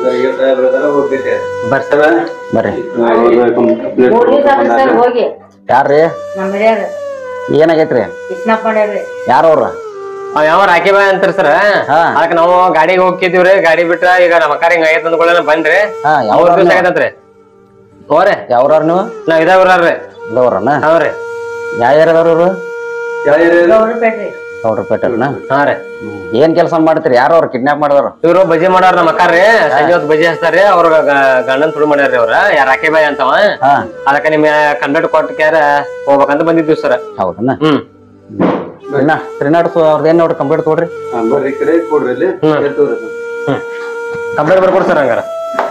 ಬರ್ರಿ ಸರ್ ಬರ್ರಿ ಮೂರ್ ದಿವಸ ಆದ್ರಿ ಸರ್ ಹೋಗಿ ಯಾರ್ರಿ ನಮ್ಮ ಹಿರಿಯರ್ ಏನಾಗೈತ್ರಿ ಕಿಡ್ನಾಪ್ ಮಾಡ್ಯಾರ್ರಿ ಯಾರವ್ರ ಅವ್ ಯಾವ ರಾಕಿ ಬಾಯ್ ಅಂತಾರ ಸರ್ ಹಾ. ಅದಕ್ಕೆ ನಾವು ಗಾಡಿಗೆ ಹೋಗಿದ್ದೀವ್ರಿ ಗಾಡಿ ಬಿಟ್ರ ಈಗ ನಮ್ಮ ಅಕ್ಕಾರ ಹಿಂಗ ಆಗೈತೆ ಅಂದ್ಕೊಳ್ಳೇನ ಬಂದ್ರಿ ಹಾ ಅವ್ರ ಯಾವ ದಿವಸ ಆಗೈತಂತ್ರಿ ಹೋರಿ ಯಾವ್ರ ನೀವು ನಾವ್ ಇದಾವ್ರಿ ಇಲ್ಲವ್ರನ ಹೌರಿ ಯಾವ ಏರಿಯಾದವ್ರು ಗೌರಪೇಟ್ರಿ ಗೌಡ್ರಪೇಟೆಲ್ನ ಹಾ ರೀ ಏನ್ ಕೆಲಸ ಮಾಡ್ತೀರಿ ಯಾರು ಅವ್ರು ಕಿಡ್ನಾಪ್ ಮಾಡಿದವ್ರು ಇವ್ರು ಬಜಿ ಮಾಡಾರ ನಮ್ಮ ಅಕ್ಕಾರ್ರಿ ಸಂಜೆ ಹೊತ್ತು ಬಜಿ ಹಚ್ತಾರ್ರಿ ಅವ್ರ ಗಂಡನ್ ತುಡು ಮಾಡ್ಯಾರ್ರಿ ಅವ್ರ ಯಾರ ರಾಕಿ ಬಾಯ್ ಅಂತವ ಹಾ ಅದಕ್ಕ ನಿಮ್ ಕಂಪ್ಲೇಂಟ್ ಕೊಟ್ಟ ಕ್ಯಾರ ಹೋಗ್ಬೇಕಂತ ಬಂದಿದ್ವಿ ಸರ್ ಹೌದನ ಹ್ಮ್ ಇನ್ನ ತ್ರಿನಾಡ್ಸು ಅವ್ರದ್ದು ಏನ್ ನೋಡ್ರಿ ಕಂಪ್ಲೀಟ್ ಕೊಡ್ರಿ ಹ್ಮ್ ಕಂಪ್ಲೇಂಟ್ ಬರ್ಕೊಡ್ ಸರ್ ಹಂಗಾರ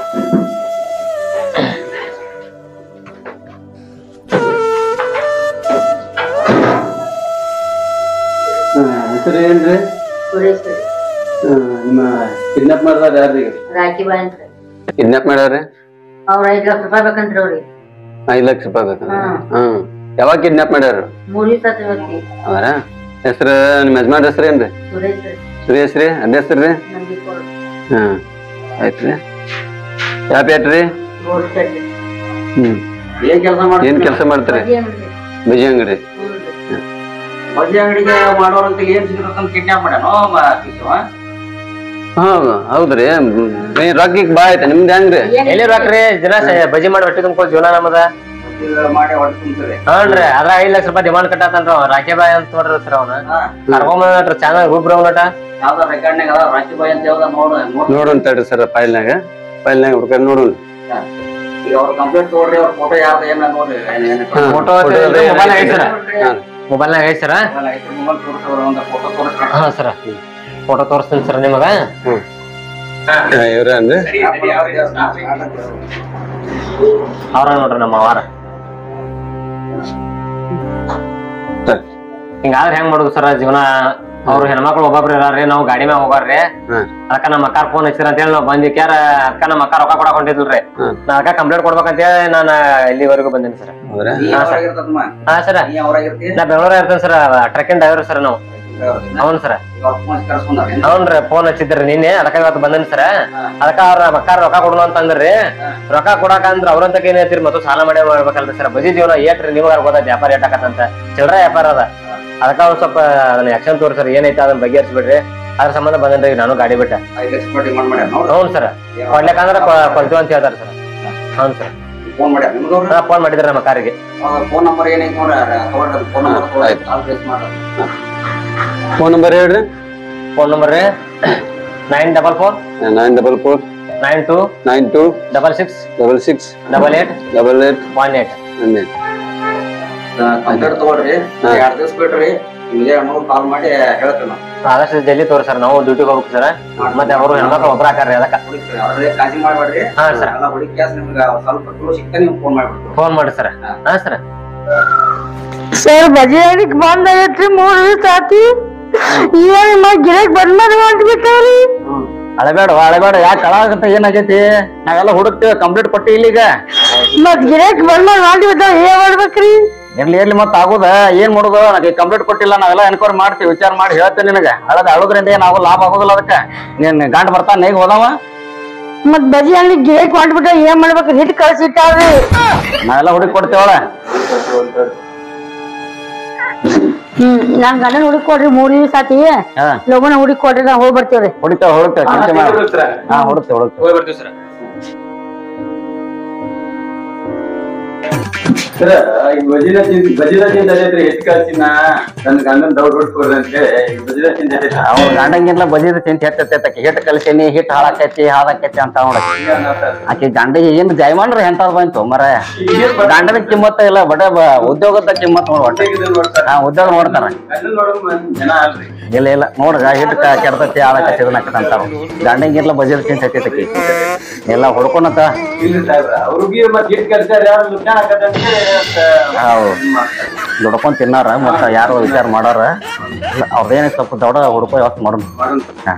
ಹೆಸರು ಏನ್ರಿ ಸುರೇಶ್ ರೀ. ನಿಮ್ಮ ಕಿಡ್ನಾಪ್ ಮಾಡಿದಾರ ಯಾರೀಗ ರಾಕಿ ಬಾಯ್ ಅಂತ ಕಿಡ್ನಾಪ್ ಮಾಡ್ಯಾರ ಅವ್ರ ಐದ್ ಲಕ್ಷ ರೂಪಾಯಿ ಬೇಕಂತ್ರಿ ಅವ್ರಿಗೆ ಐದ್ ಲಕ್ಷ ರೂಪಾಯಿ ಬೇಕು ಹ್ಮ್. ಹ್ಮ್ ಯಾವಾಗ ಕಿಡ್ನಾಪ್ ಮಾಡ್ಯಾರ ಮೂರ್ ದಿವಸ ಆತ್ರಿ ಇವತ್ತಿಗೆ. ಅವರ ಹೆಸರು ನಿಮ್ಮ ಯಜಮಾನ್ ಹೆಸರು ಏನ್ರಿ ಸುರೇಶ್ ರೀ ಸುರೇಶ್ ರೀ ಅಡ್ಡ ಹೆಸರು ರೀ ನಂದಿಕೋಡ್ ಹ್ಮ್ ಆಯ್ತ್ರಿ ಯಾವ ಪೇಟ್ ರೀ ಗೌರಪೇಟ್ರಿ ಹ್ಮ್ ಏನ್ ಕೆಲಸ ಏನ್ ಕೆಲಸ ಮಾಡ್ತೀರಿ ಬಜ್ಜಿ ಅಂಗಡಿ ಬಜಿ ಅಂಗಡಿ ಹ್ಞೂ ಮದ್ವೆ ಅಂಗಡಿಗೆ ಮಾಡೋರಂತ ಏನ್ ಸಿಗ್ಬೇಕಂತ ಕಿಡ್ನಾಪ್ ಮಾಡ್ಯಾನೋ ಮ- ಕಿಶವ? ಹಾ ಹೌದ್ರಿ ನೀ ರೊಕ್ಕಿಗ್ ಬಾ ಆಯ್ತಾ ನಿಮ್ದು ಹೆಂಗ್ರಿ ಎಲ್ಲಿ ರೊಕ್ರಿ ದಿನ ಸ- ಬಜಿ ಮಾಡಿ ಹೊಟ್ಟಿ ತುಂಬ್ಕೊ ಜೀವನ ನಮ್ಮದ ಮಾಡಿ ಹೊಡೆ ತುಂಬ್ತದೆ ಹ್ಞೂನ್ರಿ ಅದ್ರ ಐದ್ ಲಕ್ಷ ರೂಪಾಯಿ ಡಿಮಾಂಡ್ ಕಟ್ಟಾತನ್ರಿ ಅವ ರಾಕಿ ಬಾಯ್ ಅಂತ ನೋಡ್ರಿ ಸರ್ ಅವನ ಕರ್ಕೊಂಬಂದ್ರಿ ಚಾನಲ್ ಗ್ರೂಪ್ ನಟ ಯಾವ್ದೋ ರೆಕಾರ್ಡ್ನಾಗ ಅದ ರಾಕಿ ಬಾಯ್ ಅಂತ ಯಾವ್ದ ನೋಡು ನೋಡ್ ನೋಡೋಣ ತಡ್ರಿ ಸರ್ ಫೈಲ್ನಾಗ ಫೈಲ್ನಾಗ ಹುಡ್ಕೊಂಡು ನೋಡೋಣ ಈಗ ಅವ್ರ ಕಂಪ್ಲೇಂಟ್ ತಗೊಳ್ರಿ ಅವ್ರ ಫೋಟೋ ಯಾವ್ದು ಏನ ನೋಡ್ರಿ ಏನ್- ಏನ್ ಹಾ, ಫೋಟೋ photo ಅದೇ ಮೊಬೈಲ್ ಐತಿ ಸರ್ ಹಾ. ಮೊಬೈಲ್ನಾಗ ಐತಿ ಸರ್ ಮೊಬೈಲ್ ಐತಿ, ಮೊಬೈಲ್ ತೋರ್ಸೋರು ಒಂದು ಫೋಟೋ ತೋರಿಸ್ಕೊಂಡು ಹಾ ಸರ್ ಫೋಟೋ ತೋರಿಸ್ತೀನಿ ಸರ್ ನಿಮಗ ಹಾ, ಇವ್ರ ಅಂದ್ರೆ ಅವ್ರ ನೋಡ್ರಿ ನಮ್ಮ ಅವಾರ ಸರ್. ಹಿಂಗಾದ್ರೆ ಹೆಂಗ್ ಮಾಡುದು ಸರ್ ಜೀವನ ಅವ್ರು ಹೆಣ್ಮಕ್ಳು ಒಬ್ಬೊಬ್ರು ಇರಾರ್ರಿ ನಾವು ಗಾಡಿ ಮ್ಯಾಗ ಹೋಗಾರ್ರಿ ಹಾ. ಅದಕ್ಕ ನಮ್ಮ ಅಕ್ಕಾರ ಫೋನ್ ಹಚ್ಚಿರ ಅಂತ ಹೇಳಿ ನಾವು ಬಂದಿ ಕ್ಯಾರ ಅಕ್ಕ ನಮ್ಮ ಅಕ್ಕ ರೊಕ್ಕ ಕೊಡಕ್ ಹೊಂಟಿದ್ಲ್ರಿ ಹಾ. ನಾ ಅದಕ್ಕ ಕಂಪ್ಲೇಂಟ್ ಕೊಡ್ಬೇಕಂತ ಹೇಳಿ ನಾನು ಇಲ್ಲಿವರೆಗೂ ಬಂದಿನಿ ಸರ್ ಹೌದ್ರಾ ನೀ ಯಾವ್ರಾಗಿರ್ತದಮ್ಮ ಹಾ ಸರ್ ನೀ ಯಾವ್ರಾಗಿರ್ತಿ ನಾ ಬೆಂಗಳೂರ ಇರ್ತೇನೆ ಸರ್ ಟ್ರಕ್ಕಿಂಗ್ ಡ್ರೈವರ್ ಸರ್ ನಾವು ಅವ್ನು ಸರ್ ಈಗ ಅವ್ರ ಫೋನ್ ಕರ್ಸ್ಕೊಂಡಾರ ಅವ್ನ್ರಿ ಫೋನ್ ಹಚ್ಚಿದ್ರಿ ನಿನ್ನೆ ಅದಕ್ಕ ಇವತ್ತು ಬಂದನ್ ಸರ್ ಅದಕ್ಕ ಅವ್ರ ಮಕ್ಕಾರ ರೊಕ್ಕ ಕೊಡೋಣ ಅಂತ ಅಂದ್ರಿ ರೊಕ್ಕ ಕೊಡಾಕ ಅಂದ್ರ ಅವ್ರಂತ ಏನ್ ಹೇಳ್ತೀರಿ ಮತ್ತು ಸಾಲ ಮಾಡೇ ಮಾಡ್ಬೇಕಲ್ರಿ ಸರ್ ಬಜಿ ಜೀವನ ಏಟ್ರಿ ನಿಮ್ಗಾರ ಗೊತ್ತೈತಿ ವ್ಯಾಪಾರ ಏಟಾಕತ್ತಂತ ಚಿಲ್ಡ್ರ ವ್ಯಾಪಾರ ಅದ ಅದಕ್ಕ ಒಂದ್ ಸ್ವಲ್ಪ ಅದನ್ನ ಆಕ್ಷನ್ ತೋರಿ ಸರ್ ಏನೈತೆ ಅದನ್ನ ಬಗೆಹರಿಸ್ಬಿಡ್ರಿ ಅದ್ರ ಸಂಬಂಧ ಬಂದನ್ರಿ ಈಗ ನಾನು ಗಾಡಿ ಬಿಟ್ಟ ಐದು ಲಕ್ಷ ರೂಪಾಯಿ ಡಿಮಾಂಡ್ ಮಾಡ್ಯಾರ ನೋಡು ಹ್ಞೂ ಸರ್ ಕೊಡ್ಲಿಕ್ಕಂದ್ರ ಕೊಡ್ತೀವಿ ಅಂತ ಹೇಳ್ತಾರ ಸರ್ ಹೌದು ಸರ್ ಫೋನ್ ಮಾಡ್ಯಾರ ನಿಮ್ಗೆ ಅವ್ರು ಹಾ ಫೋನ್ ಮಾಡಿದ್ರಿ ನಮ್ಮ ಕಾರಿಗೆ ಫೋನ್ ನಂಬರ್ ಏನೈತಿ ನೋಡ್ರಿ ತಗೊಳ್ರಿ ಫೋನ್ ನಂಬರ್ ಆಯ್ತು. ಕಾಲ್ ಪ್ಲೇಸ್ ಮಾಡ್ರಿ ಫೋನ್ ನಂಬರ್ ಹೇಳ್ರಿ ಫೋನ್ ನಂಬರ್ ರೀ nine double four nine double four nine two nine two double six double six double eight double eight one eight ಹನ್ನೆರಡು ಕಂಪ್ಲೇಂಟ್ ತಗೊಳ್ರಿ ಹಾ. ಎರಡ್ ದಿವಸ ಬಿಡ್ರಿ ನಿಮ್ಗೆ ಅಮೌಂಟ್ ಕಾಲ್ ಮಾಡಿ ಹೇಳ್ತೇವೆ ನಾವು ಆದಷ್ಟು ಜಲ್ದಿ ತೋರಿ ಸರ್ ನಾವು ಡ್ಯೂಟಿಗೆ ಹೋಗ್ಬೇಕು ಸರ್ ಮತ್ತೆ ಅವರು ಹೆಣ್ಮಕ್ಳು ಒಬ್ರು ಹಾಕಾರ್ರಿ ಅದಕ್ಕ ಹುಡುಕ್ರಿ ಅವ್ರದೇ ಕಾಳಜಿ ಮಾಡ್ಬೇಡ್ರಿ ಹಾ, ಸರ್. ಎಲ್ಲ ಹುಡುಕಿ ಕ್ಯಾಸ್ ನಿಮ್ಗೆ ಸ್ವಲ್ಪ ಕ್ಲೂ ಸಿಗ್ತಾ ನೀವು ಫೋನ್ ಮಾಡ್ಬಿಡ್ತೀವಿ ಫೋನ್ ಮಾಡಿ ಸರ್ ಹಾ ಸರ್ ಸರ್ ಬಜಿ ಅಂಗಡಿಗೆ ಬಂದ್ ಆಗೈತ್ರಿ ಮೂರ್ ದಿವಸ ಆತಿ ಏನ್ ಮಾ ಗಿರಾಕ್ ಬಂದ್ ಮಾಡಿ ಹೊಂಟ್ಬಿಟ್ಟವ್ರಿ ಅಳಬೇಡ ಅಳಬೇಡ ಯಾಕೆ ಕಳಾಗತ್ತ ಏನಾಗೈತಿ ನಾವೆಲ್ಲ ಹುಡುಕ್ತೇವೆ ಕಂಪ್ಲೀಟ್ ಕೊಟ್ಟಿ ಇಲ್ಲಿಗ ಮತ್ ಗಿರಾಕ್ ಬಂದ್ ಮಾಡಿ ಹೊಂಟ್ಬಿಟ್ಟಾವ ಏನ್ ಮಾಡ್ಬೇಕ್ರಿ ಇರ್ಲಿ ಇರ್ಲಿ ಮತ್ತೆ ಆಗುದ ಏನ್ ಮಾಡುದು ನನಗೆ ಕಂಪ್ಲೀಟ್ ಕೊಟ್ಟಿಲ್ಲ ನಾವೆಲ್ಲ ಎನ್ಕ್ವೈರಿ ಮಾಡ್ತೀವಿ ವಿಚಾರ ಮಾಡಿ ಹೇಳ್ತೇನೆ ನಿನಗೆ ಅಳದ ಅಳುದ್ರಿಂದ ಏನ್ ಆಗೋ ಲಾಭ ಆಗೋದಿಲ್ಲ ಅದಕ್ಕೆ ನೀನ್ ಗಂಡ ಬರ್ತಾನ ಈಗ ಹೋದವ ಮತ್ ಬಜಿ ಅಂಗಡಿ ಗಿರಾಕ್ ಹೊಂಟ್ಬಿಟ್ಟಾವ ಏನ್ ಮಾಡ್ಬೇಕ್ರಿ ಹಿಟ್ ಕಳ್ಸಿಟ್ಟಾವ್ರಿ ನಾವೆಲ್ಲ ಹುಡುಕಿ ಕೊಡ್ತೇವಳ ಹ್ಮ್ ನಾನ್ ಗಂಡನ ಹುಡುಕ್ ಕೊಡ್ರಿ ಮೂರ್ ದಿವಸ ಆತಿ ಹಾ ಲಗುನ ಹುಡುಕ್ ಕೊಡ್ರಿ ನಾ ಹೋಗಿ ಬರ್ತೇವ್ರಿ ಹುಡುಕ್ತೇವೆ ಹುಡುಕ್ತೇವೆ ಚಿಂತೆ ಮಾಡ ಹಾ ಹುಡುಕ್ತೇವೆ ಹುಡುಕ್ತೇವೆ ಹೋಗಿ ಬರ್ತೀವಿ ಸರ್ ಸರ ಈ ಬಜಿನ ತಿಂದ್ ಬಜಿನ ತಿಂದೈತ್ರಿ ಹೆಚ್ಚು ಕಳ್ಸಿನ ನನ್ ಗಂಡನ್ ದೌಡ್ ಹೊಡ್ಕೊಡ್ರಿ ಅಂತ ಹೇಳಿ ಈ ಬಜಿನ ತಿಂದೈತಿ ಅವ್ರ ಗಂಡಂಗಿಂತ ಬಜಿದ ತಿಂತ ಹೆಚ್ಚೈತಿ ಹಿಟ್ಟು ಕಲ್ಸೇನಿ ಹಿಟ್ಟು ಹಾಳಾಕೈತಿ ಹಾಳಾಕೈತಿ ಅಂತ ನೋಡಕ್ಕೆ ಆಕೆ ಗಂಡಿಗೆ ಏನ್ ಜಯಮಾನ್ರಿ ಎಂತ ಬಂತು ಮರ ಗಂಡನ ಕಿಮ್ಮತ್ತ ಇಲ್ಲ ಬಡ ಬ- ಉದ್ಯೋಗದ ಕಿಮ್ಮತ್ ನೋಡ್ ಒಟ್ಟ ಹಾ ಉದ್ಯೋಗ ನೋಡ್ತಾರ ಗಂಡನ್ ನೋಡೋ ಜನ ಅಲ್ರಿ ಇಲ್ಲ ಇಲ್ಲ ನೋಡ್ಗ ಹಿಟ್ಟು ಕೆಡ್ತೈತಿ ಹಾಳಾಕೈತಿ ಇದನ್ನಕತ್ತ ಅಂತಾರ ಗಂಡಂಗಿರ್ಲ ಬಜಿದ ತಿಂತೈತಿ ಆಕಿ ಎಲ್ಲ ಹುಡ್ಕೊಂಡಂತ ಇಲ್ರಿ ಸಾಹೇಬ್ರ ಅವ್ರಿಗೆ ಮತ್ ಹಿಟ್ ಕಳ್ಸ್ಯಾರ ಯಾರು ನುಕ್ಸಾನ್ ಆಕತ್ತೆ ಅಂತ ಹೇಳಿ ಅಷ್ಟ ಹೌದು ದುಡ್ಕೊಂಡ್ ತಿನ್ನಾರ ಮತ್ತ ಯಾರು ವಿಚಾರ ಮಾಡಾರ ಅವ್ರದೇನ ಸ್ವಲ್ಪ ದೊಡ್ಡ ಹುಡುಕೋ ಯಾವತ್ತು ಮಾಡೋಣ ಮಾಡೋಣ. ಹಾ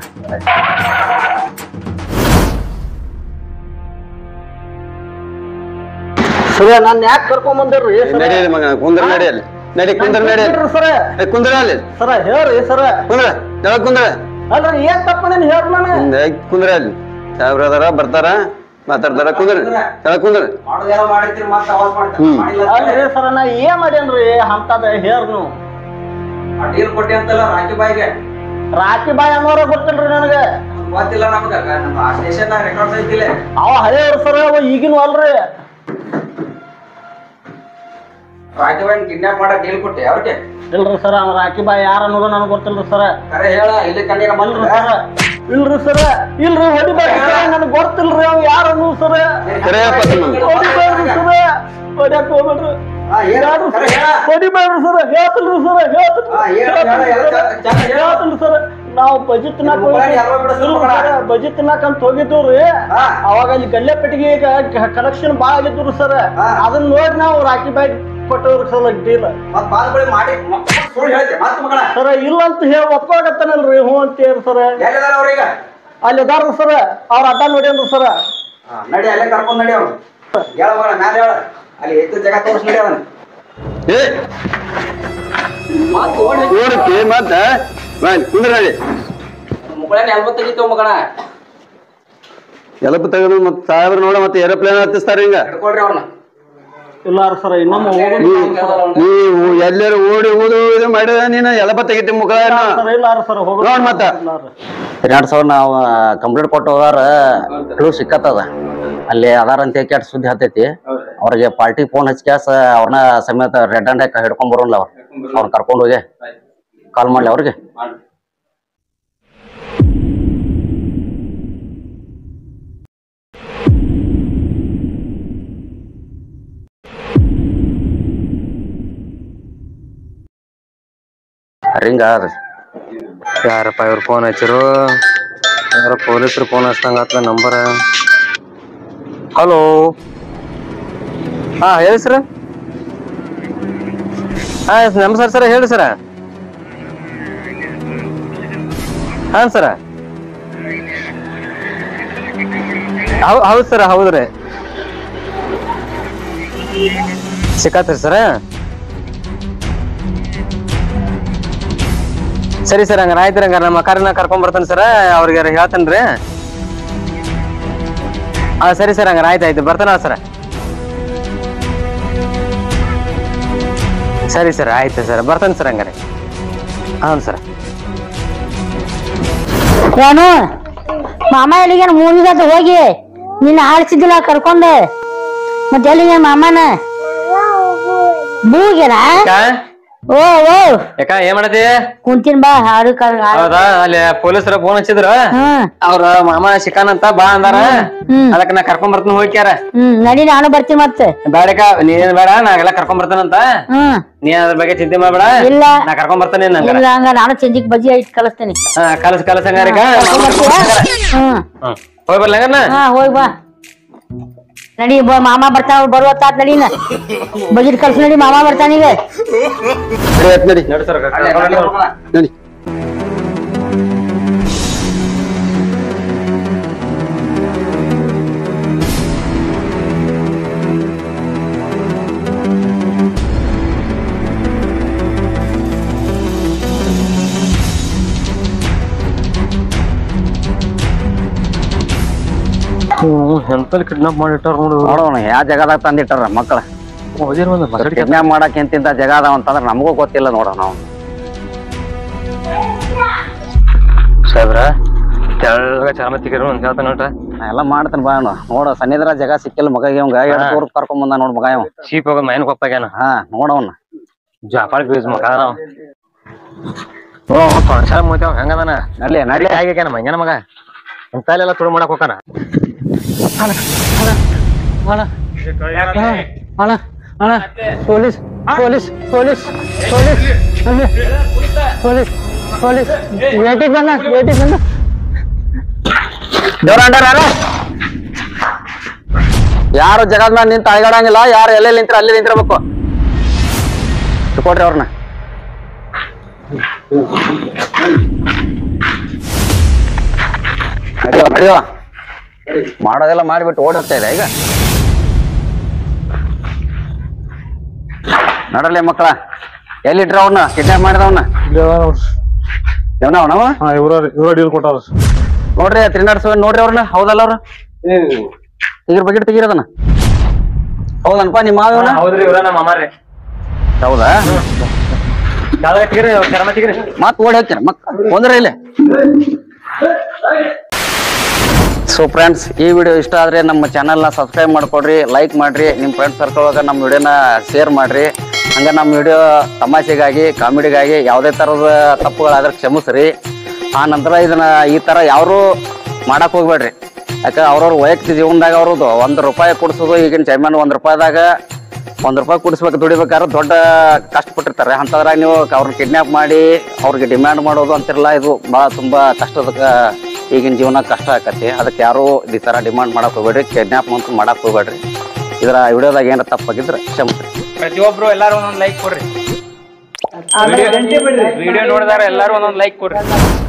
ಸರ ನಾನು ಯಾಕೆ ಕರ್ಕೊಂಡ್ ಬಂದಿರ್ರಿ ನಡೀಲಿ ಮಗ ಕುಂದ್ರ ನಡಿಯಲ್ಲಿ ನಡಿ ಕುಂದ್ರ ನಡಿಯಲ್ಲಿ ಸರ ಏ, ಕುಂದ್ರ ಅಲ್ಲಿ ಸರ ಹೇಳ್ರಿ ಸರ ಕುಂದ್ರ ಕೆಳಗ್ ಕುಂದ್ರ ಅಲ್ರಿ ಏನ್ ತಪ್ಪನೇನು ಹೇಳ್ರಿ ನಾನು ಹಿಂದೆ ಕುಂದ್ರ ಅಲ್ಲಿ ಸಾಹೇಬ್ರ ಅದಾರ ಬರ್ತಾರ ಮಾತಾಡ್ತಾರ ಕುಂದ್ರ ಕೆಳಗ್ ಕುಂದ್ರ ಮಾಡೋದೆಲ್ಲ ಮಾಡಿರ್ತೀರಿ ಮತ್ತೆ ಅವಾಜ್ ಮಾಡ್ತೀರಿ ಹ್ಮ್. ಮಾಡಿಲ್ಲ ಅಂತ ಹೇಳಿ. ಅಲ್ರಿ ಸರ ನಾ ಏನ್ ಮಾಡೇನ್ರಿ ಅಂತದ ಹೇಳ್ರಿ ನೀವು ಆ ಡೀಲ್ ಕೊಟ್ಟಿ ಅಂತಲ್ಲ ರಾಕಿ ಬಾಯಿಗೆ ರಾಕಿ ಬಾಯ್ ಅನ್ನೋರ ಗೊತ್ತಿಲ್ರಿ ನನಗೆ ಗೊತ್ತಿಲ್ಲ ನಮ್ಗ ನಮ್ಮ ಆ ಸ್ಟೇಷನ್ ರೆಕಾರ್ಡ್ಸ್ ಐತಿಲ್ಲ ಅವ ಹಳೆಯವ್ರ ಸರ ಅವ ಈಗಿನ ಅಲ್ರಿ ರಾಕಿ ಬಾಯಿ ಕಿಡ್ನಾಪ್ ಮಾಡಕ್ ಡೀಲ್ ಕೊಟ್ಟಿ ಅವ್ರಿಗೆ ಇಲ್ರಿ ಸರ ಅವ ರಾಕಿ ಬಾಯ್ ಯಾರ ಅನ್ನೋದು ನನಗೆ ಗೊತ್ತಿಲ್ರಿ ಸರ ಕರೆ ಹೇಳ ಇಲ್ಲಿ ಕಣ್ಣಿನ ಇಲ್ರಿ ಬಂದ್ರು ಸರ ಇಲ್ರಿ ಸರ ಇಲ್ರಿ ಹೊಡಿಬೇಡ್ರಿ ಸರ ನನಗೆ ಗೊತ್ತಿಲ್ರಿ ಅವ್ ಯಾರ ಅನ್ನೋ ಸರ ಕರೆಯಪ್ಪ ತಮ್ಮ. ಹೊಡಿಬೇಡ್ರಿ ಸರ ಹೊಡ್ಯಾಕ್ ಹೋಗ್ಬೇಡ್ರಿ ಹಾ, ಏನ್ ಯಾರು ಕರೆ ಹೇಳ ಹೊಡಿಬೇಡ್ರಿ ಸರ ಹೇಳ್ತಿಲ್ರಿ ಸರ ಹಾ, ಏನ್ ಹೇಳ, ಹೇಳ, ಜನ- ಜನ ಹೇಳ. ಹೇಳ್ತಿಲ್ರಿ ಸರ ನಾವು ಬಜಿ ತಿನ್ನಾಕ ನಿಮ್ಮ ಮನೆಯಲ್ಲಿ ಯಾರೋ ಬಿಡಿಸ್ತಾರೆ ಮಕ್ಕಳ? ಬಜಿ ತಿನ್ನಾಕ ಅಂತ ಹೋಗಿದ್ದೀವ್ರಿ ಹಾ. ಅವಾಗ ಅಲ್ಲಿ ಗಲ್ಲೆ ಪೆಟ್ಟಿಗೆ ಕಲೆಕ್ಷನ್ ಬಾಳ ಆಗಿದ್ರು ಸರ್ ಹಾ. ಅದನ್ನ ನೋಡಿ ನಾವು ರಾಕಿ ಬಾಯ್ ಕೊಟ್ಟವ್ರಿ ಸರ್ ಡೀಲ್ ಮತ್ ಬಾದ್ಗಳು ಮಾಡಿ ಮ- ಸುಳ್ಳು ಹೇಳ್ತೆ ಮತ್ ಮಗಳ ಸರ ಇಲ್ಲ ಅಂತ ಹೇಳಿ ಒಪ್ಪಾಗತ್ತಾನಲ್ರಿ ಹ್ಞೂ ಅಂತ ಹೇಳಿ ಸರ್ ಎಲ್ಲಿದಾರ ಅವ್ರೀಗ ಅಲ್ಲಿ ಅದಾರ ಸರ್ ಅವ್ರ ಅಡ್ಡ ನೋಡ್ಯಾನ್ರಿ ಸರ್ ಹಾ, ನಡಿ ಅಲ್ಲೇ ಕರ್ಕೊಂಡ್ ನಡಿ ಅವ್ನು ಹೇಳ ಮಗಳ ಮ್ಯಾಲ ಹೇಳ ಅಲ್ಲಿ ಎತ್ತು ಜಾಗ ತೋರ್ಸ್ ನಡಿ ಅವನು ಏ ನೋಡಕ್ಕೆ ಮತ್ತ ಬಾ, ಕುಂದ್ರ ನಡಿ ಮುಗಳೇನ ಎಲ್ಬ ತೆಗಿತೇವ ಮಗಣ ಎಲಪ ತೆಗೆದು ಮತ್ ಸಾಹೇಬ್ರ ನೋಡ ಮತ್ತೆ ಏರೋಪ್ಲೇನ್ ಹತ್ತಿಸ್ತಾರ ಹಿಂಗ ಹಿಡ್ಕೊಳ್ರಿ ಅವ್ರನ್ನ ಇಲ್ಲ ಸರ್ ಇನ್ನೊಮ್ಮೆ ನೀವು ಎಲ್ಲರೂ ಓಡಿ ಓದು ಇದು ಮಾಡಿದ ನೀನು ಎಲ್ಲ ತೆಗಿತಿ ಮುಖ ಇಲ್ಲ ಸರ್ ನೋಡ್ ಮತ್ತ ಎರಡ್ ಸಾವಿರ ನಾವು ಕಂಪ್ಲೇಂಟ್ ಕೊಟ್ಟು ಹೋದಾರ ಕ್ಲೂ ಸಿಕ್ಕತ್ತದ ಅಲ್ಲಿ ಅದಾರ ಅಂತ ಕೆಟ್ಟ ಸುದ್ದಿ ಹತ್ತೈತಿ ಅವ್ರಿಗೆ ಪಾರ್ಟಿ ಫೋನ್ ಹಚ್ಚಿ ಕ್ಯಾಸ ಅವ್ರನ್ನ ಸಮೇತ ರೆಡ್ ಅಂಡ್ ಹಿಡ್ಕೊಂಡ್ ಬರೋಲ್ಲ ಅವ್ರ ಅವ್ರನ್ನ ಕರ್ಕೊಂಡು ಹೋಗಿ ಕಾಲ್ ಮಾಡ್ಲಿ ಅವ್ರಿಗೆ ರಿಂಗ್ ಆದ್ರಿ ಯಾರಪ್ಪ ಇವ್ರು ಫೋನ್ ಹಚ್ಚಿರು ಯಾರ ಪೊಲೀಸರು ಫೋನ್ ಹಚ್ದಂಗ ಆತ್ಲ ನಂಬರ್ ಹಲೋ ಹಾ ಹೇಳಿ ಸರ್ ಹಾ ನಮಸ್ಕಾರ ಸರ್ ಹೇಳಿ ಸರ ಹಾ ಸರ ಹೌ ಹೌದು ಸರ್ ಹೌದ್ರಿ ಸಿಕ್ಕತ್ರಿ ಸರ ಸರಿ ಸರ್ ಹಂಗಾರ ಆಯ್ತು ಹಂಗಾರ ನಮ್ಮ ಕಾರನ್ನ ಕರ್ಕೊಂಡ್ ಬರ್ತಾನೆ ಸರ್ ಅವ್ರಿಗೆ ಹೇಳ್ತೇನ್ರಿ ಹಾ ಸರಿ ಸರ್ ಹಂಗಾರ ಆಯ್ತು ಆಯ್ತು ಬರ್ತಾನ ಸರ್ ಸರಿ ಸರ್ ಆಯ್ತು ಸರ್ ಬರ್ತಾನೆ ಸರ್ ಹಂಗಾರೆ ಹಾಂ ಸರ್ ಏನು ಮಾಮ ಎಲ್ಲಿಗೇನು ಮೂವಿಗದು ಹೋಗಿ ನಿನ್ನ ಆಡ್ಸಿದ್ದಿಲ್ಲ ಕರ್ಕೊಂಡೆ ಮತ್ತೆ ಎಲ್ಲಿಗೆ ಮಾಮನ ಬೂಗೆನಾ ಓ ಓ ಯಾಕ ಏನ್ ಮಾಡತಿ ಕುಂತಿನ್ ಬಾ ಹಾಡು ಕರ್ ಹೌದಾ ಅಲ್ಲಿ ಪೊಲೀಸರ ಫೋನ್ ಹಚ್ಚಿದ್ರ ಹ್ಮ್ ಅವ್ರ ಮಾಮ ಸಿಕ್ಕಾನಂತ ಬಾ ಅಂದಾರ ಹ್ಮ್. ಅದಕ್ಕ ನಾ ಕರ್ಕೊಂಡ್ ಬರ್ತೀನಿ ಹೋಗ್ಯಾರ ಹ್ಮ್ ನಡಿ ನಾನು ಬರ್ತೀನಿ ಮತ್ತೆ ಬೇಡಕ ನೀನ್ ಬೇಡ ನಾಗೆಲ್ಲ ಕರ್ಕೊಂಡ್ ಬರ್ತಾನಂತ ಹ್ಮ್ ನೀ ಅದ್ರ ಬಗ್ಗೆ ಚಿಂತೆ ಮಾಡ್ಬೇಡ ಇಲ್ಲ. ನಾ ಕರ್ಕೊಂಡ್ ಬರ್ತಾನೆ ನಂಗಾರ ಇಲ್ಲ ಹಂಗ ನಾನು ಚಂಜಿಗ್ ಬಜ್ಜಿ ಐಟ್ ಕಳಿಸ್ತೀನಿ ಹಾ ಕಲಸ ಕಲಸ ಹಂಗಾರಿಕ ಹ್ಮ್ ಹೋಗಿ ಬರ್ಲ ಹಂಗಾರ ಹಾ ಹೋಗ್ ಬಾ ನಡಿ ಬಾ ಮಾಮ ಬರ್ತಾವ ಬರುವತ್ತಾತ್ ನಡಿನ ಬಜಿಟ್ ಕಳ್ಸ ನಡಿ ಮಾಮ ಬರ್ತಾನೀಗ ನಡಿ ನೋಡಿ ಸರ್ ನಡಿ ಎಂತಲ್ಲಿ ಕಿಡ್ನಾಪ್ ಮಾಡಿಟ್ಟಾರ ನೋಡು ನೋಡೋಣ ಯಾವ ಜಗದಾಗ ತಂದಿಟ್ಟಾರ ಮಕ್ಕಳ ಹೋದಿರ ಒಂದು ಮಸಡಿಕೆ ಕಿಡ್ನಾಪ್ ಮಾಡಕ್ ಎಂತಿಂತ ಜಗ ಅದಾವ ಅಂತಂದ್ರ ನಮಗೂ ಗೊತ್ತಿಲ್ಲ ನೋಡ ನಾವು ಸಾಹೇಬ್ರ ತೆಳ್ಳಗ ಚಾಮತಿಗಿರು ಅಂತ ಹೇಳ್ತಾನ ನೋಟ ನಾ ಎಲ್ಲ ಮಾಡ್ತೇನೆ ಬಾ ಅವ್ನು. ನೋಡ ಸನ್ನಿದ್ರ ಜಗ ಸಿಕ್ಕಿಲ್ಲ ಮಗ ಇವಂಗ ಎರಡು ತೋರ್ ಕರ್ಕೊಂಡ್ ಬಂದ ನೋಡ್ ಮಗ ಇವ ಚೀಪ್ ಹೋಗೋದ್ ಮೈನ್ ಗೊಪ್ಪಾಗ್ಯಾನ ಹಾ ನೋಡವನ್ನ ಜಾಪಾಳ್ ಬೀಸ್ ಮಗ ನಾವು ಓ ಕಣ್ಸಾಲ ಮೂತಾವ ಹೆಂಗದಾನ ನಡ್ಲಿ ನಡ್ಲಿ ನಡ್ಲಿ ಆಗ್ಯಾನ ಮಂಗ್ಯಾನ ಮಗ ಇಂತಲ್ಲೆಲ್ಲ ತುಳು ಮಾಡಕ್ ಹೋಗಾನ ಅಣ್ಣ ಅಣ್ಣ police police police police police police ವೇಟಿಗೆ ಬಂದ ವೇಟಿಗೆ ಬಂದ ಯಾರು ಜಗದ ಮೇಲೆ ನಿಂತ ಅಳಗಾಡಂಗಿಲ್ಲ ಯಾರು ಎಲ್ಲೆಲ್ಲಿ ನಿಂತ್ರ ಅಲ್ಲಿ ನಿಂತಿರ್ಬೇಕು ಕೊಡ್ರಿ ಅವ್ರನ್ನ ನಡಿಯೋ ನಡಿಯೋ ಮಾಡೋದೆಲ್ಲ ಮಾಡಿಬಿಟ್ಟು ಓಡಿ ಹೋಗ್ತಾ ಇದೆ ಈಗ ನಡಲಿ ಮಕ್ಕಳ ಎಲ್ಲಿಟ್ರ ಅವನ್ನ ಕಿಡ್ನಾಪ್ ಮಾಡಿದವನ್ನ ಅವನವ ಹಾ ಇವ್ರ ಇವ್ರ ಡೀಲ್ ಕೊಟ್ಟಾರ ನೋಡ್ರಿ ತ್ರಿನಾಡ್ ನೋಡ್ರಿ ಅವ್ರನ್ನ ಹೌದಲ್ಲ ಅವ್ರ ತೆಗಿರ್ ಬಕೆಟ್ ತೆಗಿರದನ್ನ ಹೌದನಪ್ಪ ನಿಮ್ಮ ಮಾವನ ಹೌದ್ರಿ ಇವ್ರ ನಮ್ಮ ಅಮ್ಮಾರಿ ಹೌದಾ ಕೆಳಗ ತೆಗಿರಿ ಕರ್ಮ ತೆಗಿರಿ ಮತ್ ಓಡಿ ಹೋಗ್ತೀರ ಮಕ್ ಒಂದ್ರ ಇಲ್ಲಿ ಸೊ ಫ್ರೆಂಡ್ಸ್ ಈ ವಿಡಿಯೋ ಇಷ್ಟ ಆದ್ರೆ ನಮ್ಮ ಚಾನಲ್ನ ಸಬ್ಸ್ಕ್ರೈಬ್ ಮಾಡ್ಕೊಡ್ರಿ ಲೈಕ್ ಮಾಡ್ರಿ ನಿಮ್ಮ ಫ್ರೆಂಡ್ ಸರ್ಕಲ್ ಒಳಗೆ ನಮ್ಮ ವಿಡಿಯೋನ ಶೇರ್ ಮಾಡ್ರಿ ಹಂಗೆ ನಮ್ಮ ವಿಡಿಯೋ ತಮಾಷೆಗಾಗಿ ಕಾಮಿಡಿಗಾಗಿ ಯಾವುದೇ ಥರದ ತಪ್ಪುಗಳಾದ್ರೆ ಕ್ಷಮಿಸ್ರಿ ಆ ನಂತರ ಇದನ್ನ ಈ ಥರ ಯಾರು ಮಾಡಕ್ ಹೋಗ್ಬೇಡ್ರಿ ಯಾಕೆ ಅವ್ರವ್ರ ವೈಯಕ್ತಿಕ ಜೀವನದಾಗ ಅವ್ರದ್ದು ಒಂದು ರೂಪಾಯಿ ಕೊಡ್ಸೋದು ಈಗಿನ ಜಮೀನು ಒಂದು ರೂಪಾಯಿದಾಗ ಒಂದ್ ರೂಪಾಯಿ ಕುಡಿಸ್ಬೇಕು ದುಡಿಬೇಕಾದ್ರೆ ದೊಡ್ಡ ಕಷ್ಟಪಟ್ಟಿರ್ತಾರೆ ಅಂತದ್ರಾಗ ನೀವು ಅವ್ರನ್ನ ಕಿಡ್ನಾಪ್ ಮಾಡಿ ಅವ್ರಿಗೆ ಡಿಮ್ಯಾಂಡ್ ಮಾಡೋದು ಅಂತಿರಲ್ಲ ಇದು ಬಹಳ ತುಂಬಾ ಕಷ್ಟದ ಕ- ಈಗಿನ ಜೀವನ ಕಷ್ಟ ಆಕತಿ ಅದಕ್ಕೆ ಯಾರು ಈ ತರ ಡಿಮಾಂಡ್ ಮಾಡಕ್ ಹೋಗ್ಬೇಡ್ರಿ ಕಿಡ್ನಾಪ್ ಅಂತ ಮಾಡಕ್ ಹೋಗ್ಬೇಡ್ರಿ ಇದರ ವಿಡಿಯೋದಾಗ ಏನಾರ ತಪ್ಪಾಗಿದ್ರೆ ಕ್ಷಮಿಸ್ರಿ ಪ್ರತಿಯೊಬ್ರು ಎಲ್ಲಾರು ಒಂದೊಂದ್ ಲೈಕ್ ಕೊಡ್ರಿ ವಿಡಿಯೋ ನೋಡಿದಾರ ಎಲ್ಲಾರು ಒಂದೊಂದ್ ಲೈಕ್ ಕೊಡ್ರಿ